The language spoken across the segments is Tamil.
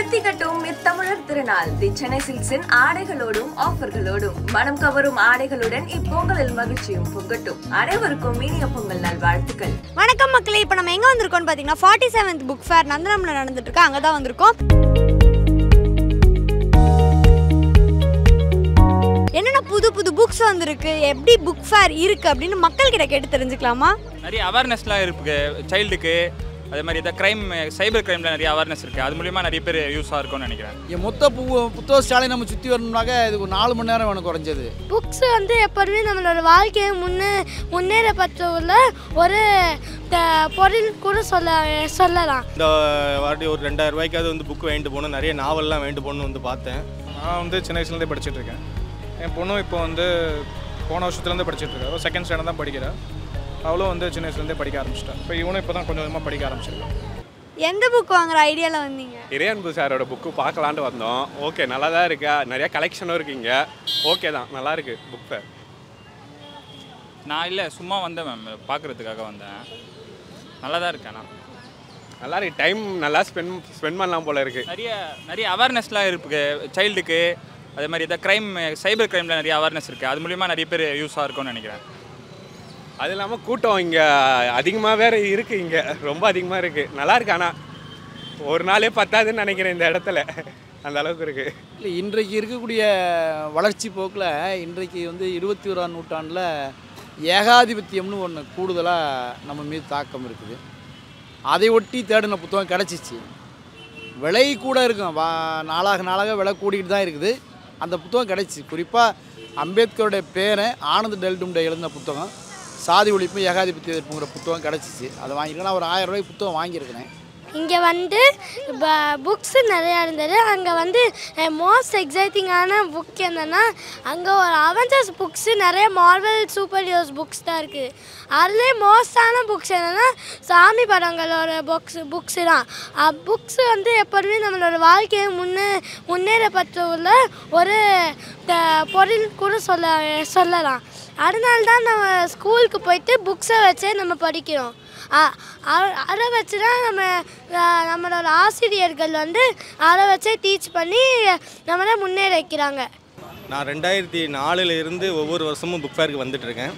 தித்திக்கட்டும் இத்தமிழர் திருநாள் தி சென்னை சில்க்ஸின் ஆடைகளோடும் ஆஃபர்களோடும் மனம் கவரும் ஆடைகளுடன் இப்பொங்கலில் மகிழ்ச்சியும் பொங்கட்டும் அனைவருக்கும் இனிய பொங்கல் நல்வாழ்த்துக்கள் வணக்கம் மக்களே இப்போ நம்ம எங்கே வந்திருக்கோம்னு பார்த்தீங்கன்னா ஃபார்ட்டி செவன்த் புக் ஃபேர் நந்தனம்ல நடந்துட்டு இருக்கு அங்கே தான் வந்திருக்கோம் என்னென்ன புது புது புக்ஸ் வந்திருக்கு எப்படி புக் ஃபேர் இருக்கு அப்படின்னு மக்கள்கிட்ட கேட்டு தெரிஞ்சுக்கலாமா நிறைய அவேர்னஸ்லாம் இருக்கு சைல்டுக்கு அதே மாதிரி இந்த க்ரைம் சைபர் க்ரைமில் நிறைய அவேர்னஸ் இருக்குது அது மூலிமா நிறைய பேர் யூஸாக இருக்கும்னு நினைக்கிறேன் என் மொத்த பு புத்தக ஸ்டாலை நம்ம சுற்றி வரணும்னாக்க இதுக்கு ஒரு நாலு மணி நேரம் வேணும் குறைஞ்சது புக்ஸ் வந்து எப்போதுமே நம்மளோட வாழ்க்கையை முன்னே முன்னேற பற்றுள்ள ஒரு த- பொருள் கூட சொல்ல சொல்லலாம் இந்த வாட்டி ஒரு ரெண்டாயிரம் ரூபாய்க்காவது வந்து புக் வாங்கிட்டு போகணும் நிறைய நாவல்லாம் வாங்கிட்டு போகணும்னு வந்து பார்த்தேன் நான் வந்து சின்ன வயசுலேருந்தே படிச்சுட்டு இருக்கேன் என் பொண்ணும் இப்போ வந்து போன வருஷத்துலேருந்து படிச்சுட்டு இருக்கா அவள் செகண்ட் ஸ்டாண்டர்ட் தான் படிக்கிறா அவளும் வந்து சின்ன வயசுலேருந்தே படிக்க ஆரம்பிச்சிட்டா இப்போ இவனும் இப்போ தான் கொஞ்சம் கொஞ்சமாக படிக்க ஆரம்பிச்சிருக்கான் எந்த புக் வாங்குற ஐடியாவில் வந்தீங்க இறையன்பு சாரோட புக்கு பார்க்கலான்ட்டு வந்தோம் ஓகே நல்லா தான் இருக்கா நிறைய கலெக்ஷனும் இருக்கு இங்கே ஓகே தான் நல்லா இருக்கு புக் ஃபேர் நான் இல்லை சும்மா வந்தேன் மேம் பார்க்குறதுக்காக வந்தேன் நல்லா தான் இருக்கேன் நான் நல்லா இருக்கு டைம் நல்லா ஸ்பெண்ட் ஸ்பெண்ட் பண்ணலாம் போல இருக்கு நிறைய நிறைய அவேர்னஸ்லாம் இருக்கு சைல்டுக்கு அதே மாதிரி இந்த க்ரைம் சைபர் க்ரைமில் நிறைய அவேர்னஸ் இருக்குது அது மூலிமா நிறைய பேர் யூஸாக இருக்கும்னு நினைக்கிறேன் அது இல்லாமல் கூட்டம் இங்கே அதிகமாக வேற இருக்கு இங்கே ரொம்ப அதிகமாக இருக்கு நல்லா இருக்கு ஆனால் ஒரு நாளே பத்தாதுன்னு நினைக்கிறேன் இந்த இடத்துல அந்த அளவுக்கு இருக்கு இல்லை இன்றைக்கு இருக்கக்கூடிய வளர்ச்சி போக்கில் இன்றைக்கு வந்து இருபத்தி ஓராம் நூற்றாண்டில் ஏகாதிபத்தியம்னு ஒன்று கூடுதலாக நம்ம மீது தாக்கம் இருக்குது அதை ஒட்டி தேடின புத்தகம் கிடச்சிச்சு விலை கூட இருக்கும் வா நாளாக நாளாக விலை கூடிக்கிட்டு தான் இருக்குது அந்த புத்தகம் கிடச்சி குறிப்பாக அம்பேத்கருடைய பேரை ஆனந்த் டெல்டும்ட எழுதின புத்தகம் சாதி ஒழிப்பு ஏகாதிபத்திய எதிர்ப்புங்கிற புத்தகம் கிடச்சிச்சு அதை வாங்கியிருக்கேன் நான் ஒரு ஆயிரம் ரூபாய்க்கு புத்தகம் வாங்கியிருக்கிறேன் இங்கே வந்து புக்ஸ் நிறையா இருந்தது அங்கே வந்து மோஸ்ட் எக்ஸைட்டிங்கான புக் என்னென்னா அங்கே ஒரு அவெஞ்சர்ஸ் புக்ஸு நிறைய மார்வல் சூப்பர் ஹீரோஸ் புக்ஸ் தான் இருக்குது அதுலேயே மோஸ்டான புக்ஸ் என்னென்னா சாமி படங்களோட புக்ஸ் புக்ஸு தான் புக்ஸ் வந்து எப்போதுமே நம்மளோட வாழ்க்கையை முன்னே முன்னேற பற்றுள்ள ஒரு த- பொருள் கூட சொல்ல சொல்லலாம் அதனால தான் நம்ம ஸ்கூலுக்கு போயிட்டு புக்ஸை வச்சே நம்ம படிக்கிறோம் அ- அ- அதை வச்சு தான் நம்ம அஹ், நம்மளோட ஆசிரியர்கள் வந்து அதை வச்சே டீச் பண்ணி நம்மளை முன்னேற வைக்கிறாங்க நான் ரெண்டாயிரத்தி நாலுல இருந்து ஒவ்வொரு வருஷமும் புக் ஃபேருக்கு வந்துட்டுருக்கேன்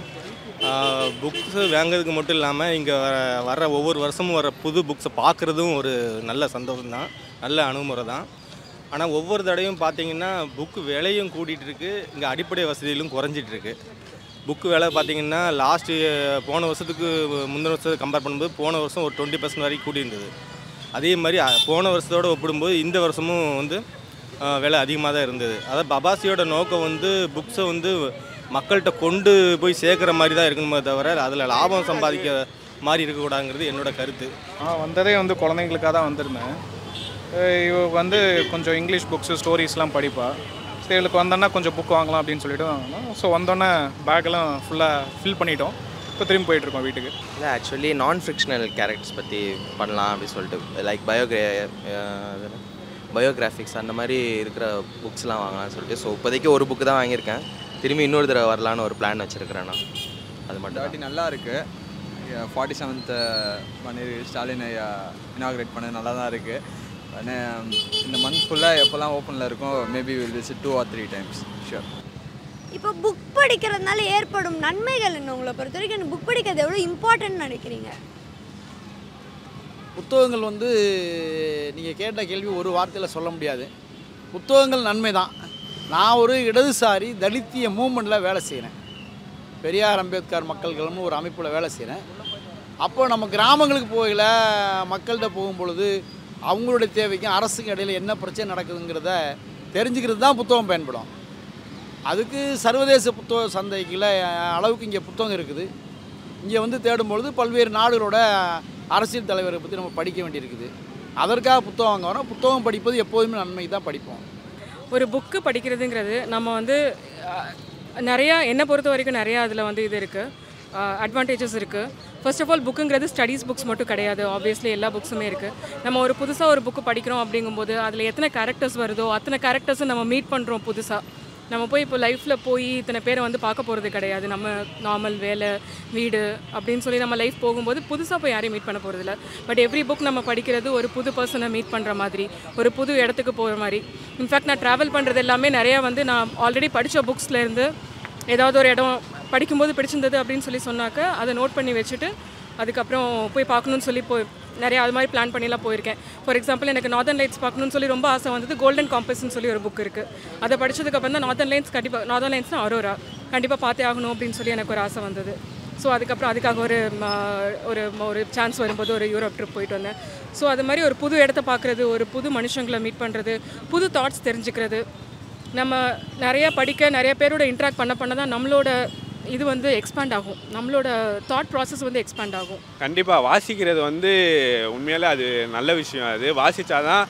புக்ஸு வாங்குறதுக்கு மட்டும் இல்லாமல் இங்கே வர வர ஒவ்வொரு வருஷமும் வர புது புக்ஸை பார்க்குறதும் ஒரு நல்ல சந்தோஷம் தான் நல்ல அணுகுமுறை தான் ஆனால் ஒவ்வொரு தடவையும் பார்த்தீங்கன்னா புக்கு விலையும் கூட்டிகிட்டு இருக்கு இங்கே அடிப்படை வசதிகளும் குறைஞ்சிட்டு இருக்கு புக்கு விலை பார்த்தீங்கன்னா லாஸ்ட்டு போன வருஷத்துக்கு முந்தின வருஷத்தை கம்பேர் பண்ணும்போது போன வருஷம் ஒரு டுவெண்ட்டி பர்சன்ட் வரைக்கும் கூடி இருந்தது அதே மாதிரி அ, போன வருஷத்தோடு ஒப்பிடும்போது இந்த வருஷமும் வந்து ஆ, விலை அதிகமாக தான் இருந்தது அதாவது பபாசியோட நோக்கம் வந்து புக்ஸை வந்து மக்கள்கிட்ட கொண்டு போய் சேர்க்குற மாதிரி தான் இருக்கணுமே தவிர அதில் லாபம் சம்பாதிக்க மாதிரி இருக்கக்கூடாதுங்கிறது என்னோட கருத்து நான் வந்ததே வந்து குழந்தைங்களுக்காக தான் வந்திருந்தேன் அஹ் இவ வந்து கொஞ்சம் இங்கிலீஷ் புக்ஸு ஸ்டோரிஸ்லாம் படிப்பா சரி இவளுக்கு வந்தோன்னா கொஞ்சம் புக் வாங்கலாம் அப்படின்னு சொல்லிட்டு தான் வந்தோம் ஸோ வந்தோன்னே பேக்கெல்லாம் ஃபுல்லாக ஃபில் பண்ணிட்டோம் இப்போ திரும்பி போயிட்டுருக்கோம் வீட்டுக்கு இல்லை ஆக்சுவலி நான் ஃபிக்ஷனல் கேரக்டர்ஸ் பற்றி பண்ணலாம் அப்படின்னு சொல்லிட்டு லைக் பயோகிரே பயோகிராஃபிக்ஸ் அந்த மாதிரி இருக்கிற புக்ஸ்லாம் வாங்கலாம்னு சொல்லிட்டு ஸோ இப்போதைக்கு ஒரு புக்கு தான் வாங்கியிருக்கேன் திரும்பி இன்னொரு தடவை வரலான்னு ஒரு பிளான் வச்சுருக்கிறேன் நான் அது இந்த மட்டும் வாட்டி நல்லா இருக்கு ஃபார்ட்டி செவன்த்து பண்ணி ஸ்டாலின் ஐயா இனாகிரேட் பண்ணது நல்லா தான் இருக்கு ஆனால் இந்த மந்த் ஃபுல்லாக எப்போல்லாம் ஓப்பனில் இருக்கும் maybe will visit two or three times sure இப்போ புக் படிக்கிறதுனால ஏற்படும் நன்மைகள் என்ன உங்களை பொறுத்த வரைக்கும் புக் படிக்கிறது எவ்வளோ இம்பார்ட்டன்ட் நினைக்கிறீங்க புத்தகங்கள் வந்து நீங்கள் கேட்ட கேள்வி ஒரு வார்த்தையில் சொல்ல முடியாது புத்தகங்கள் நன்மை தான் நான் ஒரு இடதுசாரி தலித்திய மூமெண்ட்டில் வேலை செய்கிறேன் பெரியார் அம்பேத்கர் மக்கள் கழகம்னு ஒரு அமைப்பில் வேலை செய்கிறேன் அப்போ நம்ம கிராமங்களுக்கு போகல மக்கள்கிட்ட போகும் பொழுது அவங்களுடைய தேவைக்கும் அரசுக்கும் இடையில என்ன பிரச்சனை நடக்குதுங்கிறத தெரிஞ்சுக்கிறது தான் புத்தகம் பயன்படும் அதுக்கு சர்வதேச புத்தக சந்தைக்குள்ள அளவுக்கு இங்கே புத்தகம் இருக்குது இங்கே வந்து தேடும் பொழுது பல்வேறு நாடுகளோட அரசியல் தலைவரை பற்றி நம்ம படிக்க வேண்டியிருக்குது அதற்காக புத்தகம் வாங்க வரோம் புத்தகம் படிப்பது எப்போதுமே நன்மை தான் படிப்போம் ஒரு புக்கு படிக்கிறதுங்கிறது நம்ம வந்து அஹ், நிறையா என்னை பொறுத்த வரைக்கும் நிறையா அதில் வந்து இது இருக்குது அட்வான்டேஜஸ் இருக்குது ஃபர்ஸ்ட் ஆஃப் ஆல் புக்குங்கிறது ஸ்டடீஸ் புக்ஸ் மட்டும் கிடையாது ஆப்வியஸ்லி எல்லா புக்ஸுமே இருக்குது நம்ம ஒரு புதுசாக ஒரு புக்கு படிக்கிறோம் அப்படிங்கும்போது அதில் எத்தனை கேரக்டர்ஸ் வருதோ அத்தனை கேரக்டர்ஸும் நம்ம மீட் பண்ணுறோம் புதுசாக நம்ம போய் இப்போ லைஃப்பில் போய் இத்தனை பேரை வந்து பார்க்க போகிறது கிடையாது நம்ம நார்மல் வேலை வீடு அப்படின்னு சொல்லி நம்ம லைஃப் போகும்போது புதுசாக போய் யாரையும் மீட் பண்ண போகிறதில்ல பட் எவ்ரி புக் நம்ம படிக்கிறது ஒரு புது பர்சனை மீட் பண்ணுற மாதிரி ஒரு புது இடத்துக்கு போகிற மாதிரி இன்ஃபேக்ட் நான் ட்ராவல் பண்ணுறது எல்லாமே நிறையா வந்து நான் ஆல்ரெடி படித்த புக்ஸ்லேருந்து ஏதாவது ஒரு இடம் படிக்கும்போது பிடிச்சிருந்தது அப்படின்னு சொல்லி சொன்னாக்க அதை நோட் பண்ணி வச்சுட்டு அதுக்கப்புறம் போய் பார்க்கணுன்னு சொல்லி போய் நிறைய அது மாதிரி பிளான் பண்ணிலாம் போயிருக்கேன் ஃபார் எக்ஸாம்பிள் எனக்கு நார்தன் லைட்ஸ் பார்க்கணும்னு சொல்லி ரொம்ப ஆசை வந்தது கோல்டன் காம்பஸ்ன்னு சொல்லி ஒரு புக் இருக்குது அதை படிச்சதுக்கப்புறம் தான் நார்தன் லைன்ஸ் கண்டிப்பாக நார்தன் லைன்ஸ்னா அரோரா கண்டிப்பாக பார்த்தே ஆகணும் அப்படின்னு சொல்லி எனக்கு ஒரு ஆசை வந்தது ஸோ அதுக்கப்புறம் அதுக்காக ஒரு ம, ஒரு ம, ஒரு சான்ஸ் வரும்போது ஒரு யூரோப் ட்ரிப் போயிட்டு வந்தேன் ஸோ அது மாதிரி ஒரு புது இடத்த பார்க்குறது ஒரு புது மனுஷங்களை மீட் பண்ணுறது புது தாட்ஸ் தெரிஞ்சுக்கிறது நம்ம நிறைய படிக்க நிறைய பேரோட இன்ட்ராக்ட் பண்ண பண்ண தான் நம்மளோட இது வந்து எக்ஸ்பேண்ட் ஆகும் நம்மளோட தாட் ப்ராசஸ் வந்து எக்ஸ்பேண்ட் ஆகும் கண்டிப்பாக வாசிக்கிறது வந்து உண்மையாலே அது நல்ல விஷயம் அது வாசித்தாதான்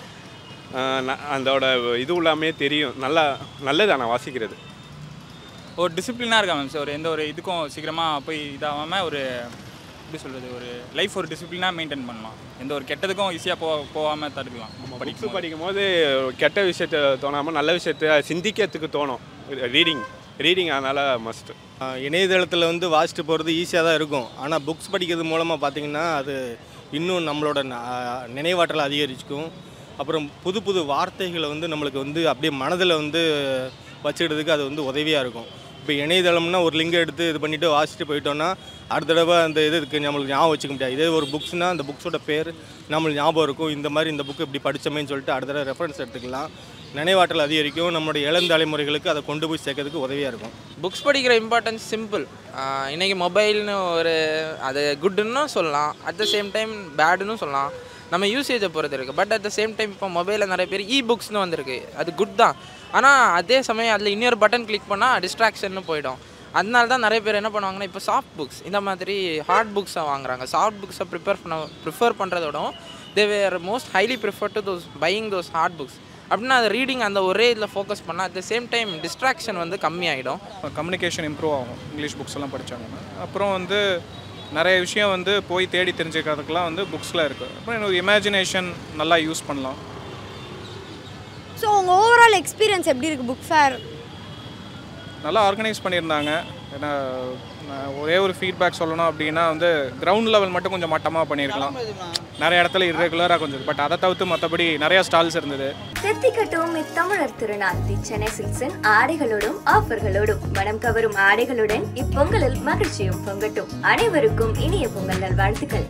அதோட இது எல்லாமே தெரியும் நல்லா நல்லது ஆனால் வாசிக்கிறது ஒரு டிசிப்ளினாக இருக்கா மேம் ஒரு எந்த ஒரு இதுக்கும் சீக்கிரமாக போய் இதாகாமல் ஒரு எப்படி சொல்கிறது ஒரு லைஃப் ஒரு டிசிப்ளினாக மெயின்டைன் பண்ணலாம் எந்த ஒரு கெட்டதுக்கும் ஈஸியாக போ போகாமல் தடுக்கலாம் படிப்பு படிக்கும்போது கெட்ட விஷயத்த தோணாமல் நல்ல விஷயத்த சிந்திக்கிறதுக்கு தோணும் ரீடிங் ரீடிங் அதனால் மஸ்ட் இணையதளத்தில் வந்து வாசிட்டு போகிறது ஈஸியாக தான் இருக்கும் ஆனால் புக்ஸ் படிக்கிறது மூலமாக பார்த்தீங்கன்னா அது இன்னும் நம்மளோட ந- நினைவாற்றலை அதிகரிக்கும் அப்புறம் புது புது வார்த்தைகளை வந்து நம்மளுக்கு வந்து அப்படியே மனதில் வந்து வச்சுக்கிறதுக்கு அது வந்து உதவியாக இருக்கும் இப்போ இணையதளம்னா ஒரு லிங்க் எடுத்து இது பண்ணிவிட்டு வாசிட்டு போயிட்டோம்னா அடுத்த தடவை அந்த இது இதுக்கு நம்மளுக்கு ஞாபகம் வச்சுக்க முடியாது இதே ஒரு புக்ஸ்னால் அந்த புக்ஸோட பேர் நம்மளுக்கு ஞாபகம் இருக்கும் இந்த மாதிரி இந்த புக் இப்படி படித்தோமேன்னு சொல்லிட்டு அடுத்த தடவை ரெஃபரன்ஸ் எடுத்துக்கலாம் நினைவாற்றல் அதிகரிக்கும் நம்மளுடைய இளம் தலைமுறைகளுக்கு அதை கொண்டு போய் சேர்க்கறதுக்கு உதவியாக இருக்கும் புக்ஸ் படிக்கிற இம்பார்ட்டன்ஸ் சிம்பிள் இன்றைக்கி மொபைல்னு ஒரு அது குட்டுன்னு சொல்லலாம் அட் த சேம் டைம் பேடுன்னு சொல்லலாம் நம்ம யூசேஜை பொறுத்து இருக்குது but at the same time இப்போ மொபைலில் நிறைய பேர் இ புக்ஸ்னு வந்திருக்கு அது குட் தான் ஆனால் அதே சமயம் அதில் இன்னொரு பட்டன் கிளிக் பண்ணால் டிஸ்ட்ராக்ஷன்னு போயிடும் அதனால தான் நிறைய பேர் என்ன பண்ணுவாங்கன்னா இப்போ சாஃப்ட் புக்ஸ் இந்த மாதிரி ஹார்ட் புக்ஸை வாங்குறாங்க சாஃப்ட் புக்ஸை ப்ரிப்பேர் பண்ண ப்ரிஃபர் பண்ணுறதோடவும் they were most highly prefer to those buying those hard books அப்படின்னா அது ரீடிங் அந்த ஒரே இதில் ஃபோக்கஸ் பண்ணால் at the same time distraction வந்து கம்மியாயிடும் கம்யூனிகேஷன் இம்ப்ரூவ் ஆகும் இங்கிலீஷ் புக்ஸ் எல்லாம் படித்தாங்கன்னா அப்புறம் வந்து நிறைய விஷயம் வந்து போய் தேடி தெரிஞ்சுக்கிறதுக்கெலாம் வந்து புக்ஸில் இருக்குது அப்புறம் இன்னொரு இமேஜினேஷன் நல்லா யூஸ் பண்ணலாம் ஸோ உங்கள் ஓவரால் எக்ஸ்பீரியன்ஸ் எப்படி இருக்குது புக் ஃபேர் நல்லா ஆர்கனைஸ் பண்ணியிருந்தாங்க ஏன்னா நான் ஒரே ஒரு ஃபீட்பேக் சொல்லணும் அப்படின்னா வந்து கிரவுண்ட் லெவல் மட்டும் கொஞ்சம் மட்டமாக பண்ணியிருக்கலாம் நிறைய இடத்துல இர்ரெகுலராக கொஞ்சம் பட் அதை தவிர்த்து மற்றபடி நிறையா ஸ்டால்ஸ் இருந்தது தெத்திக்கட்டும் இத்தமிழர் திருநாள் தி சென்னை சில்க்ஸின் ஆடைகளோடும் ஆஃபர்களோடும் மனம் கவரும் ஆடைகளுடன் இப்பொங்கலில் மகிழ்ச்சியும் பொங்கட்டும் அனைவருக்கும் இனிய பொங்கல் நல்வாழ்த்துக்கள்